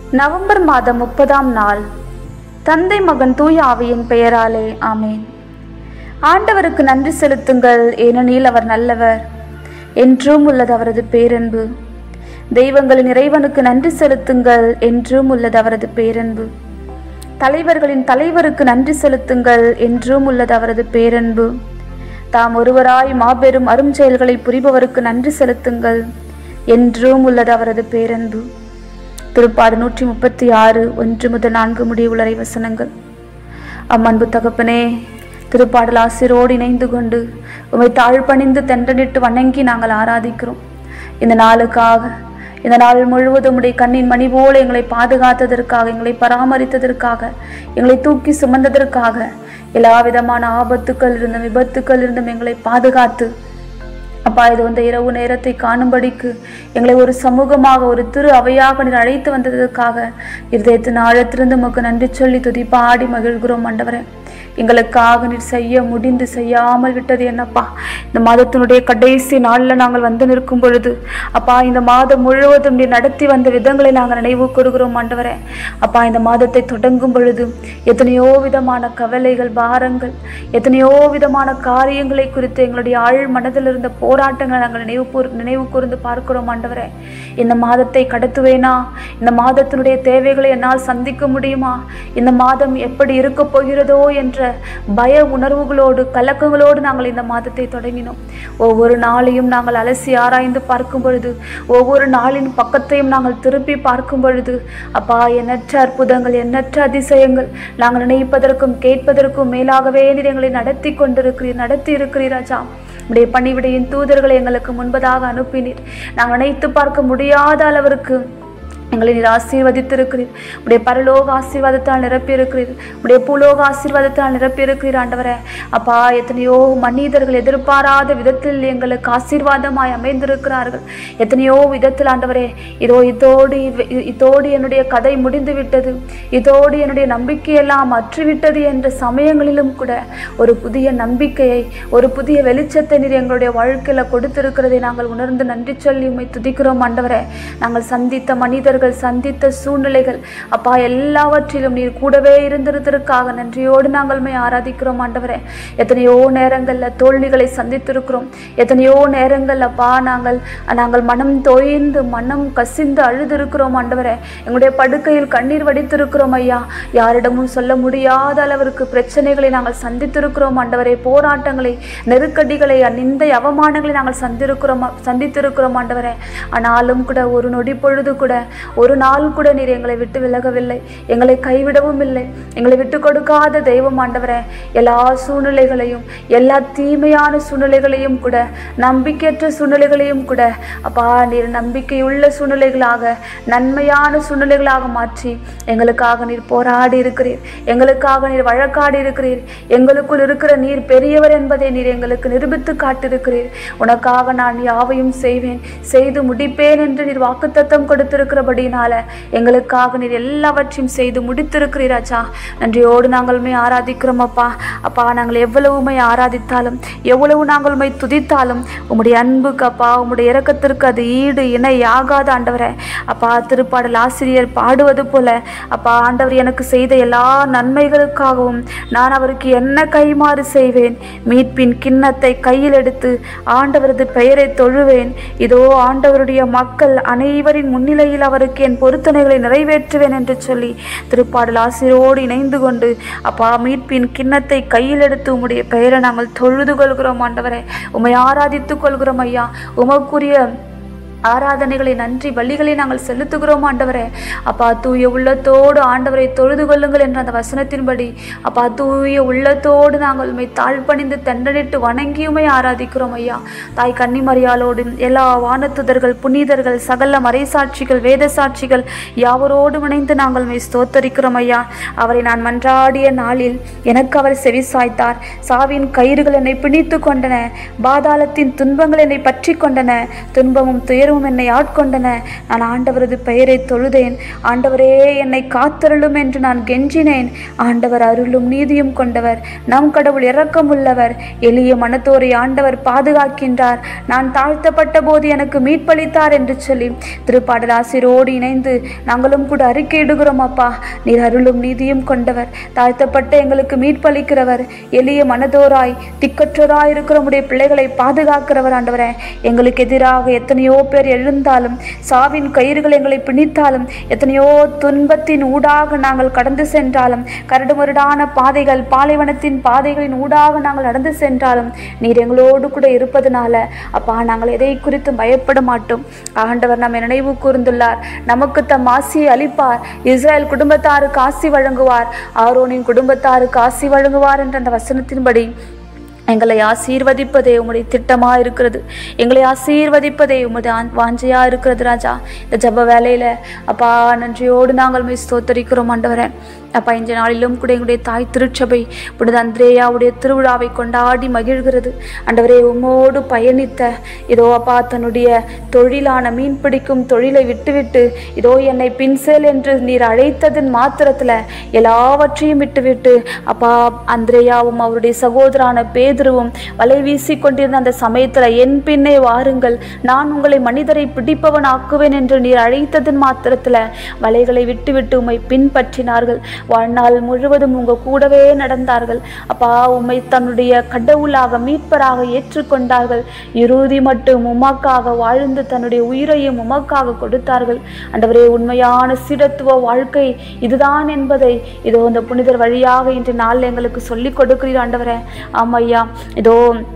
November மாதம் முப்பதாம் நாள் தந்தை மகன் தூய ஆவியின் பெயராலே ஆமேன் ஆண்டவருக்கு நன்றி செலுத்துங்கள் ஏனெனில் அவர் நல்லவர் என்றும் உள்ளது அவரது பேரன்பு தெய்வங்களின் இறைவனுக்கு நன்றி செலுத்துங்கள் என்றும் உள்ளது அவரது பேரன்பு தலைவர்களின் தலைவருக்கு நன்றி செலுத்துங்கள் என்றும் உள்ளது அவரது பேரன்பு தாம் ஒருவராய் மாபெரும் அரும் செயல்களை புரிபவருக்கு நன்றி செலுத்துங்கள் என்றும் உள்ளது அவரது பேரன்பு திருப்பாடு நூற்றி முப்பத்தி ஆறு ஒன்று முதல் நான்கு முடிவுள்ளரை வசனங்கள் அம்மன்பு தகப்பனே திருப்பாடல் ஆசிரோடு இணைந்து கொண்டு உமை தாழ்பணிந்து தென்றனிட்டு வணங்கி நாங்கள் ஆராதிக்கிறோம் இந்த நாளுக்காக இந்த நாள் முழுவதும் உடைய கண்ணின் மணி போல எங்களை பாதுகாத்ததற்காக எங்களை பராமரித்ததற்காக எங்களை தூக்கி சுமந்ததற்காக எல்லா விதமான ஆபத்துக்கள் இருந்தும் விபத்துக்கள் இருந்தும் எங்களை பாதுகாத்து அப்பா இது வந்த இரவு நேரத்தை காணும்படிக்கு எங்களை ஒரு சமூகமாக ஒரு திரு அவையாக நீர் அழைத்து வந்ததற்காக இருதயத்தின் ஆழத்திலிருந்து உமக்கு நன்றி சொல்லி துதி பாடி மகிழ்கிறோம் ஆண்டவரே எங்களுக்காக நீர் செய்ய முடிந்து செய்யாமல் விட்டது என்னப்பா இந்த மாதத்தினுடைய கடைசி நாளில் நாங்கள் வந்து நிற்கும் பொழுது அப்பா இந்த மாதம் முழுவதும் நீர் நடத்தி வந்த விதங்களை நாங்கள் நினைவு கூறுகிறோம் ஆண்டவரே அப்பா இந்த மாதத்தை தொடங்கும் பொழுது எத்தனையோ விதமான கவலைகள் பாரங்கள் எத்தனையோ விதமான காரியங்களை குறித்து எங்களுடைய ஆழ் மனதில் இருந்த போராட்டங்களை நாங்கள் நினைவு கூர் நினைவு கூர்ந்து பார்க்கிறோம் ஆண்டவரே இந்த மாதத்தை கடத்துவேனா இந்த மாதத்தினுடைய தேவைகளை என்னால் சந்திக்க முடியுமா இந்த மாதம் எப்படி இருக்க போகிறதோ என்ற பய உணர்வுகளோடு கலக்கங்களோடு நாங்கள் இந்த மாதத்தை தொடங்கினோம் ஒவ்வொரு நாளையும் நாங்கள் அலசி ஆராய்ந்து பார்க்கும் பொழுது ஒவ்வொரு நாளின் பக்கத்தையும் நாங்கள் திருப்பி பார்க்கும் பொழுது அப்பா எண்ணற்ற அற்புதங்கள் எண்ணற்ற அதிசயங்கள் நாங்கள் நினைப்பதற்கும் கேட்பதற்கும் மேலாகவே நீர் எங்களை நடத்தி கொண்டிருக்கிறீர் நடத்தி இருக்கிறீர் ராஜா உடைய பணிவிடையின் தூதர்களை எங்களுக்கு முன்பதாக அனுப்பினீர் நாங்கள் நினைத்து பார்க்க முடியாத அளவிற்கு எங்களை நீர் ஆசீர்வதித்திருக்கிறீர் உடைய பரலோக ஆசீர்வாதத்தால் நிரப்பி இருக்கிறீர் உடைய பூலோக ஆசீர்வாதத்தால் நிரப்பி இருக்கிறீர் ஆண்டவரே அப்பா எத்தனையோ மனிதர்கள் எதிர்பாராத விதத்தில் எங்களுக்கு ஆசீர்வாதமாய் அமைந்திருக்கிறார்கள் எத்தனையோ விதத்தில் ஆண்டவரே இதோ இதோடு இவ்- இதோடு என்னுடைய கதை முடிந்து விட்டது இதோடு என்னுடைய நம்பிக்கையெல்லாம் அற்றுவிட்டது என்ற சமயங்களிலும் கூட ஒரு புதிய நம்பிக்கையை ஒரு புதிய வெளிச்சத்தை நீர் எங்களுடைய வாழ்க்கையில் கொடுத்திருக்கிறதை நாங்கள் உணர்ந்து நன்றி சொல்லி உம்மை துதிக்கிறோம் ஆண்டவரே நாங்கள் சந்தித்த மனிதர்கள் சந்தித்த சூழ்நிலைகள் அப்பா எல்லாவற்றிலும் நீர் கூடவே இருந்திருந்ததற்காக நன்றியோடு நாங்கள் உம்மை ஆராதிக்கிறோம் ஆண்டவரே எத்தனையோ நேரங்களில் தோல்விகளை சந்தித்திருக்கிறோம் எத்தனையோ நேரங்கள் அப்பா நாங்கள் நாங்கள் மனம் தோய்ந்து மனம் கசிந்து அழுதிருக்கிறோம் ஆண்டவரே எங்களுடைய படுக்கையில் கண்ணீர் வடித்திருக்கிறோம் ஐயா யாரிடமும் சொல்ல முடியாத அளவிற்கு பிரச்சனைகளை நாங்கள் சந்தித்திருக்கிறோம் ஆண்டவரே போராட்டங்களை நெருக்கடிகளை நிந்தை அவமானங்களை நாங்கள் சந்திருக்கிறோம் சந்தித்திருக்கிறோம் ஆண்டவரே ஆனாலும் கூட ஒரு நொடி பொழுது கூட ஒரு நாள் கூட நீர் எங்களை விட்டு விலகவில்லை எங்களை கைவிடவும் இல்லை எங்களை விட்டு கொடுக்காத தெய்வம் ஆண்டவரே எல்லா சூழ்நிலைகளையும் எல்லா தீமையான சூழ்நிலைகளையும் கூட நம்பிக்கையற்ற சூழ்நிலைகளையும் கூட அப்பா நீர் நம்பிக்கையுள்ள சூழ்நிலைகளாக நன்மையான சூழ்நிலைகளாக மாற்றி எங்களுக்காக நீர் போராடி இருக்கிறீர் எங்களுக்காக நீர் வழக்காடி இருக்கிறீர் எங்களுக்குள் இருக்கிற நீர் பெரியவர் என்பதை நீர் எங்களுக்கு நிரூபித்து காட்டிருக்கிறீர் உனக்காக நான் யாவையும் செய்வேன் செய்து முடிப்பேன் என்று நீர் வாக்குத்தத்தம் கொடுத்திருக்கிறபடினால எங்களுக்காக நீர் எல்லாவற்றையும் செய்து முடித்திருக்கிறீர் ஆச்சா நன்றியோடு நாங்கள் உம்மை ஆராதிக்கிறோம் அப்பா அப்பா நாங்கள் எவ்வளவு உம்மை ஆராதித்தாலும் எவ்வளவு நாங்கள் உம்மை துதித்தாலும் உம்முடைய அன்புக்கு அப்பா உம்முடைய இரக்கத்திற்கு அது ஈடு இணை ஆகாத ஆண்டவரே அப்பா திருப்பாடல் ஆசிரியர் பாடுவது போல அப்பா ஆண்டவர் எனக்கு செய்த எல்லா நன்மைகளுக்காகவும் நான் அவருக்கு என்ன கைமாறு செய்வேன் மீட்பின் கிண்ணத்தை கையில் எடுத்து ஆண்டவரது பெயரை தொழுவேன் இதோ ஆண்டவருடைய மக்கள் அனைவரின் முன்னிலையில் அவருக்கு என் பொருத்தனைகளை நிறைவேற்றுவேன் என்று சொல்லி திருப்பாடல் ஆசிரியரோடு இணைந்து கொண்டு அப்பா மீட்பின் கிண்ணத்தை கையில் எடுத்து உம்முடைய பெயரை நாங்கள் தொழுது கொள்கிறோம் ஆண்டவரே உம்மை ஆராதித்துக் கொள்கிறோம் ஐயா உமக்குரிய ஆராதனைகளை நன்றி பலிகளை நாங்கள் செலுத்துகிறோம் ஆண்டவரே அப்பா தூய உள்ளத்தோடு ஆண்டவரை தொழுது கொள்ளுங்கள் என்ற அந்த வசனத்தின்படி அப்பா தூய உள்ளத்தோடு நாங்கள் உண்மை தாழ்பணிந்து தெண்டனிட்டு வணங்கியுமை ஆராதிக்கிறோம் ஐயா தாய் கன்னிமரியாளோடு எல்லா வானத்துதர்கள் புனிதர்கள் சகல மறைசாட்சிகள் வேத சாட்சிகள் யாவரோடும் இணைந்து நாங்கள் மெய் ஸ்தோத்தரிக்கிறோம் ஐயா அவரை நான் மன்றாடிய நாளில் எனக்கு அவர் செவி சாய்த்தார் சாவின் கயிறுகள் என்னை பிணித்து கொண்டன பாதாளத்தின் துன்பங்கள் என்னை பற்றி கொண்டன துன்பமும் துயரமும் துயரமும் என்னை ஆட்கொண்டன நான் ஆண்டவரது பெயரை தொழுதேன் ஆண்டவரே என்னை காத்தருளும் என்று நான் கெஞ்சினேன் ஆண்டவர் அருளும் நீதியும் கொண்டவர் நம் கடவுள் இரக்கம் உள்ளவர் எளிய மனத்தோரை ஆண்டவர் பாதுகாக்கின்றார் நான் தாழ்த்தப்பட்ட போது எனக்கு மீட்பளித்தார் என்று சொல்லி திருப்பாடல் ஆசிரோடு இணைந்து நாங்களும் கூட அறிக்கையிடுகிறோம் அப்பா நீர் அருளும் நீதியும் கொண்டவர் தாழ்த்தப்பட்ட எங்களுக்கு மீட்பளிக்கிறவர் எளிய மனதோராய் திக்கற்றோராய் இருக்கிற உடைய பிள்ளைகளை பாதுகாக்கிறவர் ஆண்டவரே எங்களுக்கு எதிராக எத்தனையோ பேர் எழுந்தாலும் சாவின் கயிறுகள் எங்களை பிணித்தாலும் எத்தனையோ துன்பத்தின் ஊடாக நாங்கள் கடந்து சென்றாலும் கரடுமுரடான பாதைகள் பாலைவனத்தின் பாதைகளின் ஊடாக நாங்கள் நடந்து சென்றாலும் நீர் எங்களோடு கூட இருப்பதனால அப்பா நாங்கள் எதை குறித்து பயப்பட மாட்டோம் ஆண்டவர் நம்மை நினைவு கூர்ந்துள்ளார் நமக்கு தம் ஆசியை அளிப்பார் இஸ்ரேல் குடும்பத்தாருக்கு ஆசி வழங்குவார் ஆரோனின் குடும்பத்தாருக்கு ஆசி வழங்குவார் என்ற அந்த வசனத்தின்படி எங்களை ஆசீர்வதிப்பதே உம்முடைய திட்டமா இருக்கிறது எங்களை ஆசீர்வதிப்பதே உமது ஆன்- வாஞ்சையா இருக்கிறது ராஜா இந்த ஜப வேலையில அப்பா நன்றியோடு நாங்கள் போய் ஸ்தோத்தரிக்கிறோம் ஆண்டவரே அப்பா இந்த நாளிலும் கூட எங்களுடைய தாய் திருச்சபை புனித அந்திரேயாவுடைய திருவிழாவை கொண்டாடி மகிழ்கிறது ஆண்டவரே உம்மோடு பயணித்த இதோ அப்பா தன்னுடைய தொழிலான மீன் பிடிக்கும் தொழிலை விட்டுவிட்டு இதோ என்னை பின்சேல் என்று நீர் அழைத்ததன் மாத்திரத்துல எல்லாவற்றையும் விட்டுவிட்டு அப்பா அந்திரேயாவும் அவருடைய சகோதரான பேதுருவும் வலை வீசி கொண்டிருந்த அந்த சமயத்துல என் பின்னே வாருங்கள் நான் உங்களை மனிதரை பிடிப்பவன் ஆக்குவேன் என்று நீர் அழைத்ததன் மாத்திரத்துல வலைகளை விட்டுவிட்டு உம்மை பின்பற்றினார்கள் வாழ்நாள் முழுவதும் உங்க கூடவே நடந்தார்கள் அப்பா உம்மை தன்னுடைய கடவுளாக மீட்பராக ஏற்றுக்கொண்டார்கள் இறுதி மட்டும் உமக்காக வாழ்ந்து தன்னுடைய உயிரையும் உமக்காக கொடுத்தார்கள் ஆண்டவரே உண்மையான சிரத்துவ வாழ்க்கை இதுதான் என்பதை இதோ இந்த புனிதர் வழியாக இன்று நாள் எங்களுக்கு சொல்லிக் கொடுக்கிறீர் ஆண்டவரே ஆமையா இதோ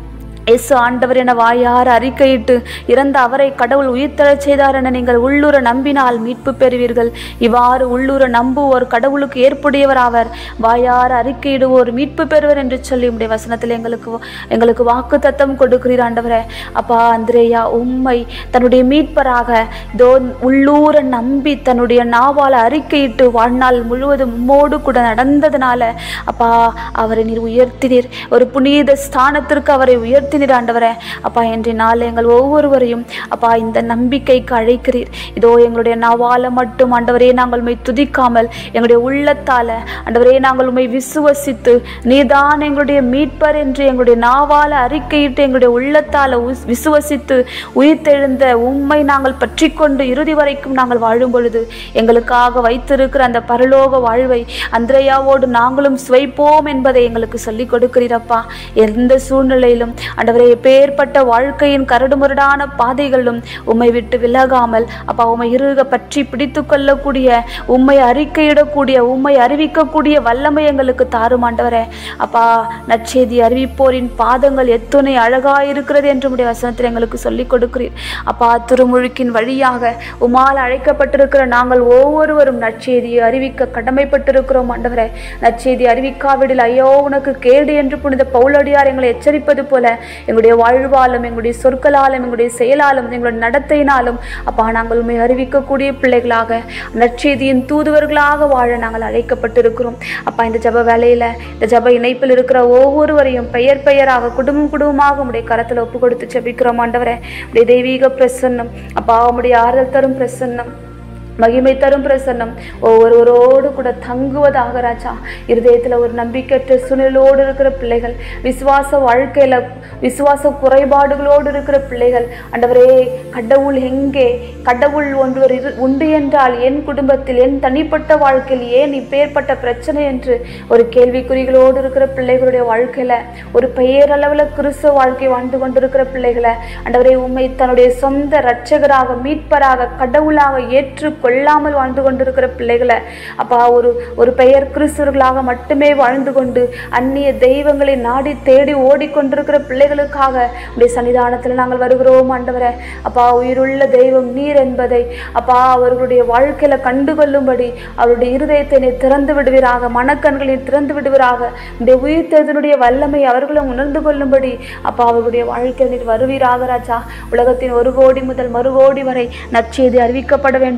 இயேசு ஆண்டவர் என வாயார அறிக்கையிட்டு இறந்த அவரை கடவுள் உயிர்த்தெழச் செய்தார் என நீங்கள் உள்ளூர நம்பினால் மீட்பு பெறுவீர்கள் இவ்வாறு உள்ளூர நம்புவோர் கடவுளுக்கு ஏற்புடையவர் ஆவர் வாயார அறிக்கையிடுவோர் மீட்பு பெறுவர் என்று சொல்லி உடைய வசனத்தில் எங்களுக்கு எங்களுக்கு வாக்கு தத்தம் கொடுக்கிறீர் ஆண்டவரே அப்பா அந்திரேயா உம்மை தன்னுடைய மீட்பராக இதோ உள்ளூர நம்பி தன்னுடைய நாவால் அறிக்கையிட்டு வாழ்நாள் முழுவதும் உம்மோடு கூட நடந்ததுனால அப்பா அவரை நீர் உயர்த்தினீர் ஒரு புனித ஸ்தானத்திற்கு அவரை உயர்த்தினீர் ஆண்டவரே அப்பா இன்றைய நாள் எங்கள் ஒவ்வொருவரையும் அப்பா இந்த நம்பிக்கைக்கு அழைக்கிறீர் இதோ எங்களுடைய நாவால மட்டும் ஆண்டவரே நாங்கள் உம்மை துதிக்காமல் எங்களுடைய உள்ளத்தால ஆண்டவரே நாங்கள் உம்மை விசுவசித்து நீதான் எங்களுடைய மீட்பர் என்று எங்களுடைய நாவால அறிக்கையிட்டு எங்களுடைய உள்ளத்தால உஸ்- விசுவசித்து உயிர்த்தெழுந்த உம்மை நாங்கள் பற்றி கொண்டு இறுதி வரைக்கும் நாங்கள் வாழும் பொழுது எங்களுக்காக வைத்திருக்கிற அந்த பரலோக வாழ்வை அந்திரையாவோடு நாங்களும் சுவைப்போம் என்பதை எங்களுக்கு சொல்லிக் கொடுக்கிறீரப்பா எந்த சூழ்நிலையிலும் ஆண்டவரே எப்பேற்பட்ட வாழ்க்கையின் கரடுமுரடான பாதைகளிலும் உம்மை விட்டு விலகாமல் அப்பா உம்மை இறுக பற்றி பிடித்து கொள்ளக்கூடிய உம்மை அறிக்கையிடக்கூடிய உம்மை அறிவிக்கக்கூடிய வல்லமை எங்களுக்கு தாரும் ஆண்டவரே அப்பா நற்செய்தி அறிவிப்போரின் பாதங்கள் எத்துணை அழகாயிருக்கிறது என்று உடைய வசனத்தில் எங்களுக்கு சொல்லிக் கொடுக்கிறீர் அப்பா திருமுழுக்கின் வழியாக உமால் அழைக்கப்பட்டிருக்கிற நாங்கள் ஒவ்வொருவரும் நற்செய்தியை அறிவிக்க கடமைப்பட்டிருக்கிறோம் ஆண்டவரே நற்செய்தி அறிவிக்காவிடில் ஐயோ உனக்கு கேடு என்று புனித பவுலடியார் எங்களை எச்சரிப்பது போல எங்களுடைய வாழ்வாலும் எங்களுடைய சொற்களாலும் எங்களுடைய செயலாலும் எங்களுடைய நடத்தையினாலும் அப்பா நாங்கள் உண்மை அறிவிக்கக்கூடிய பிள்ளைகளாக நற்செய்தியின் தூதுவர்களாக வாழ நாங்கள் அழைக்கப்பட்டிருக்கிறோம் அப்பா இந்த ஜப வேலையில இந்த ஜப இணைப்பில் இருக்கிற ஒவ்வொருவரையும் பெயர் பெயராக குடும்பம் குடும்பமாக உடைய கரத்தில் ஒப்பு கொடுத்து ஜெபிக்கிறோம் ஆண்டவரே உடைய தெய்வீக பிரசன்னம் அப்பா உம்முடைய ஆறுதல் தரும் பிரசன்னம் மகிமை தரும் பிரசன்னம் ஒவ்வொருவரோடு கூட தங்குவதாக ராஜா இருதயத்தில் ஒரு நம்பிக்கையற்ற சூழ்நிலையோடு இருக்கிற பிள்ளைகள் விசுவாச வாழ்க்கையில விசுவாச குறைபாடுகளோடு இருக்கிற பிள்ளைகள் ஆண்டவரே கடவுள் எங்கே கடவுள் ஒன்று இரு- உண்டு என்றால் என் குடும்பத்தில் என் தனிப்பட்ட வாழ்க்கையில் ஏன் இப்பேற்பட்ட பிரச்சனை என்று ஒரு கேள்விக்குறிகளோடு இருக்கிற பிள்ளைகளுடைய வாழ்க்கையில ஒரு பெயரளவில் கிறிஸ்துவ வாழ்க்கை வாழ்ந்து கொண்டிருக்கிற பிள்ளைகளை ஆண்டவரே உண்மை தன்னுடைய சொந்த இரட்சகராக மீட்பராக கடவுளாக ஏற்றுக்கொள்ளாமல் வாழ்ந்து கொண்டிருக்கிற பிள்ளைகளை அப்பா ஒரு ஒரு பெயர் கிறிஸ்தவர்களாக மட்டுமே வாழ்ந்து கொண்டு அந்நிய தெய்வங்களை நாடி தேடி ஓடிக்கொண்டிருக்கிற பிள்ளைகளுக்காக உடைய சன்னிதானத்தில் நாங்கள் வருகிறோம் ஆண்டவரே அப்பா உயிருள்ள தெய்வம் நீர் என்பதை அப்பா அவர்களுடைய வாழ்க்கையில கண்டுகொள்ளும்படி அவருடைய இருதயத்தை நீர் திறந்து விடுவீராக மனக்கண்களை திறந்து விடுவீராக இந்த உயிர்த்தெழுதலுடைய வல்லமை அவர்களும் உணர்ந்து கொள்ளும்படி அப்பா அவர்களுடைய வாழ்க்கையில் நீர் வருவீராக ராஜா உலகத்தின் ஒரு கோடி முதல் மறு கோடி வரை நற்செய்தி அறிவிக்கப்பட வேண்டும் ஆண்டவரே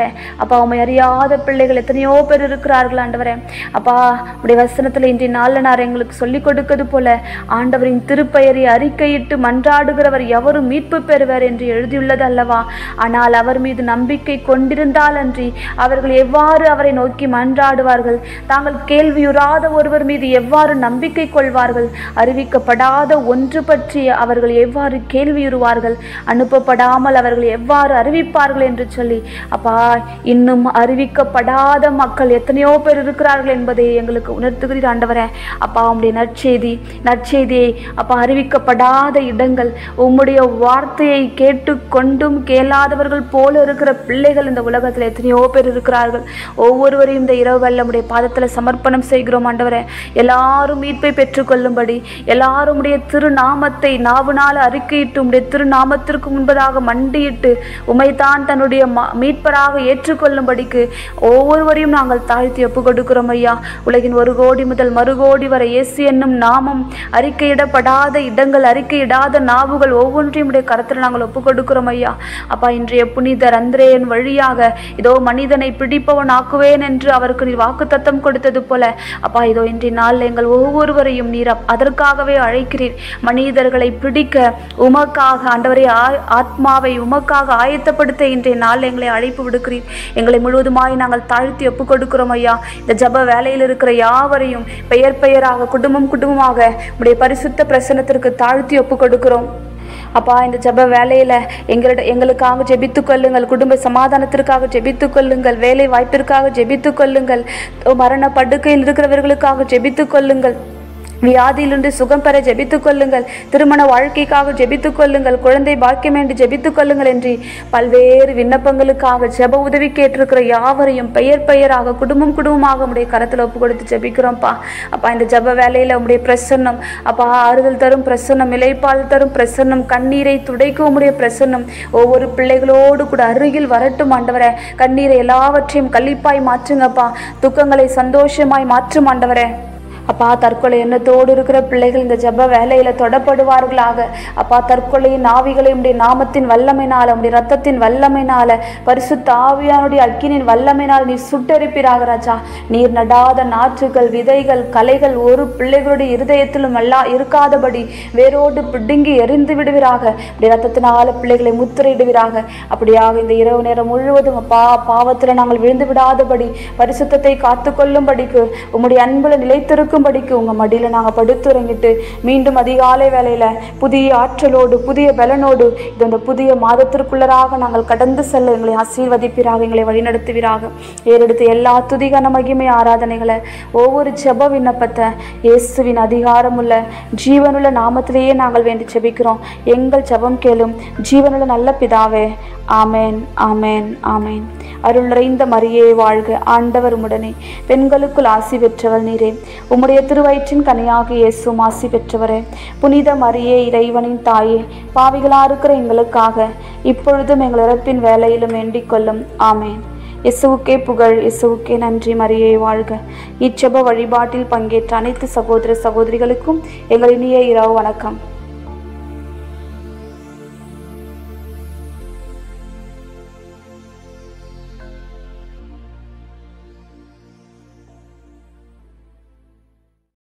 ஆண்டவரே அப்பா உண்மை அறியாத பிள்ளைகள் எத்தனையோ பேர் இருக்கிறார்கள் ஆண்டவரே அப்பா உடைய வசனத்தில் இன்றைய நாளில் நான் எங்களுக்கு சொல்லிக் கொடுக்கிறது போல ஆண்டவரின் திருப்பெயரை அறிக்கையிட்டு மன்றாடுகிறவர் எவரும் மீட்பு பெறுவர் என்று எழுதியுள்ளது அல்லவா ஆனால் அவர் மீது நம்பிக்கை கொண்டிருந்தால் அன்றி அவர்கள் எவ்வாறு அவரை நோக்கி மன்றாடுவார்கள் தாங்கள் கேள்வியுறாத ஒருவர் மீது எவ்வாறு நம்பிக்கை கொள்வார்கள் அறிவிக்கப்படாத ஒன்று பற்றி அவர்கள் எவ்வாறு கேள்வியுறுவார்கள் அனுப்பப்படாமல் அவர்கள் எவ்வாறு அறிவிப்பார்கள் என்று சொல்லி அப்பா இன்னும் அறிவிக்கப்படாத மக்கள் எத்தனையோ பேர் இருக்கிறார்கள் என்பதை எங்களுக்கு உணர்த்துகிறீர் ஆண்டவரே அப்பா உம்முடைய நற்செய்தி நற்செய்தியை அப்பா அறிவிக்கப்படாத இடங்கள் உம்முடைய வார்த்தையை கேட்டு கொண்டும் கேளாதவர்கள் போல இருக்கிற பிள்ளைகள் இந்த உலகத்தில் எத்தனையோ பேர் இருக்கிறார்கள் ஒவ்வொருவரையும் இந்த இரவு வெள்ள உடைய பாதத்தில் சமர்ப்பணம் செய்கிறோம் ஆண்டவரே எல்லாரும் மீட்பை பெற்றுக்கொள்ளும்படி எல்லாரும் உடைய திருநாமத்தை நாவுனால அறிக்கையிட்டு உம்முடைய திருநாமத்திற்கு முன்பதாக மண்டியிட்டு உமைதான் தன்னுடைய ம- மீட்பராக ஏற்றுக்கொள்ளும்படிக்கு ஒவ்வொருவரையும் நாங்கள் தாழ்த்தி ஒப்பு கொடுக்கிறோம் ஐயா உலகின் ஒரு கோடி முதல் மறுகோடி வரை இயேசு என்னும் நாமம் அறிக்கையிடப்படாத இடங்கள் அறிக்கையிடாத நாவுகள் ஒவ்வொன்றையும் உடைய கரத்தில் நாங்கள் ஒப்பு கொடுக்கிறோம் ஐயா அப்பா இன்றைய புனிதர் அந்திரேயன் வழியாக இதோ மனிதனை பிடிப்பவன் ஆக்குவேன் என்று அவருக்கு நீர் வாக்குத்தத்தம் கொடுத்தது போல அப்பா இதோ இன்றைய நாளில் எங்கள் ஒவ்வொருவரையும் நீர் அப்- அதற்காகவே அழைக்கிறீர் மனிதர்களை பிடிக்க உமக்காக ஆண்டவரே ஆ- ஆத்மாவை உமக்காக ஆயத்தப்படுத்த இன்றைய நாள் எங்களை அழைப்பு விடுக்கிறீர் எங்களை முழுவதுமாய் நாங்கள் தாழ்த்தி ஒப்பு கொடுக்கிறோம் ஐயா இந்த ஜப வேலையில் இருக்கிற யாவரையும் பெயர் பெயராக குடும்பம் குடும்பமாக உடைய பரிசுத்த பிரசனத்திற்கு தாழ்த்தி ஒப்பு கொடுக்கிறோம் அப்பா இந்த ஜெப வேலையில எங்களிட எங்களுக்காக ஜெபித்துக் கொள்ளுங்கள் குடும்ப சமாதானத்திற்காக ஜெபித்துக் கொள்ளுங்கள் வேலை வாய்ப்பிற்காக ஜெபித்துக் கொள்ளுங்கள் மரண படுக்கையில் இருக்கிறவர்களுக்காக ஜெபித்துக் கொள்ளுங்கள் வியாதியிலிருந்து சுகம் பெற ஜெபித்துக் கொள்ளுங்கள் திருமண வாழ்க்கைக்காக ஜெபித்துக் கொள்ளுங்கள் குழந்தை பாக்கியம் என்று ஜெபித்துக் கொள்ளுங்கள் என்று பல்வேறு விண்ணப்பங்களுக்காக ஜெப உதவி கேட்டிருக்கிற யாவரையும் பெயர் பெயராக குடும்பம் குடும்பமாக உடைய கரத்தில் ஒப்பு கொடுத்து ஜெபிக்கிறோம்ப்பா அப்பா இந்த ஜெப வேலையில உடைய பிரசன்னம் அப்பா ஆறுதல் தரும் பிரசன்னம் இலைப்பால் தரும் பிரசன்னம் கண்ணீரை துடைக்கும் உம்முடைய பிரசன்னம் ஒவ்வொரு பிள்ளைகளோடு கூட அருகில் வரட்டும் ஆண்டவரே கண்ணீரை எல்லாவற்றையும் கள்ளிப்பாய் மாற்றுங்கப்பா துக்கங்களை சந்தோஷமாய் மாற்றும் ஆண்டவரே அப்பா தற்கொலை எண்ணத்தோடு இருக்கிற பிள்ளைகள் இந்த ஜெப வேலையில தொடப்படுவார்களாக அப்பா தற்கொலையின் ஆவிகளை உடைய நாமத்தின் வல்லமைனால உடைய ரத்தத்தின் வல்லமைனால பரிசுத்த ஆவியானுடைய அக்கினின் வல்லமைனால நீர் சுட்டெரிப்பீராக ராஜா நீர் நடாத நாற்றுகள் விதைகள் கலைகள் ஒரு பிள்ளைகளுடைய இருதயத்திலும் அல்லா இருக்காதபடி வேரோடு பிடுங்கி எரிந்து விடுவீராக உடைய ரத்தத்தினால பிள்ளைகளை முத்திரையிடுவீராக அப்படியாக இந்த இரவு நேரம் முழுவதும் அப்பா பாவத்தில் நாங்கள் விழுந்து விடாதபடி பரிசுத்தத்தை காத்துக்கொள்ளும்படிக்கு உம்முடைய அன்புல நிலைத்திருக்கும்படிக்கு உங்க மடியில நாங்கள் படுத்துறங்கிட்டு மீண்டும் அதிகாலை வேளையில புதிய ஆற்றலோடு புதிய பலனோடு இது அந்த புதிய மாதத்திற்குள்ளராக நாங்கள் கடந்து செல்ல எங்களை ஆசீர்வதிப்பீராக எங்களை வழிநடத்துவீராக ஏறெடுத்து எல்லா துதிகன மகிமை ஆராதனைகளை ஒவ்வொரு ஜெப விண்ணப்பத்தை இயேசுவின் அதிகாரமுள்ள ஜீவனுள்ள நாமத்திலேயே நாங்கள் வேண்டி ஜெபிக்கிறோம் எங்கள் ஜெபம் கேளும் ஜீவனுள்ள நல்ல பிதாவே ஆமேன் ஆமேன் ஆமேன் அருள் நிறைந்த மரியே வாழ்க ஆண்டவர் உடனே பெண்களுக்குள் ஆசி பெற்றவள் நீரே உம்முடைய திருவயிற்றின் கனியாக இயேசும் ஆசி பெற்றவரே புனித மரியே இறைவனின் தாயே பாவிகளா இருக்கிற எங்களுக்காக இப்பொழுதும் எங்கள் இறப்பின் வேலையிலும் வேண்டிக் கொள்ளும் ஆமேன் இயேசுவுக்கே புகழ் இயேசுவுக்கே நன்றி மரியே வாழ்க இச்செப வழிபாட்டில் பங்கேற்ற அனைத்து சகோதர சகோதரிகளுக்கும் எங்கள் இனிய இரவு வணக்கம்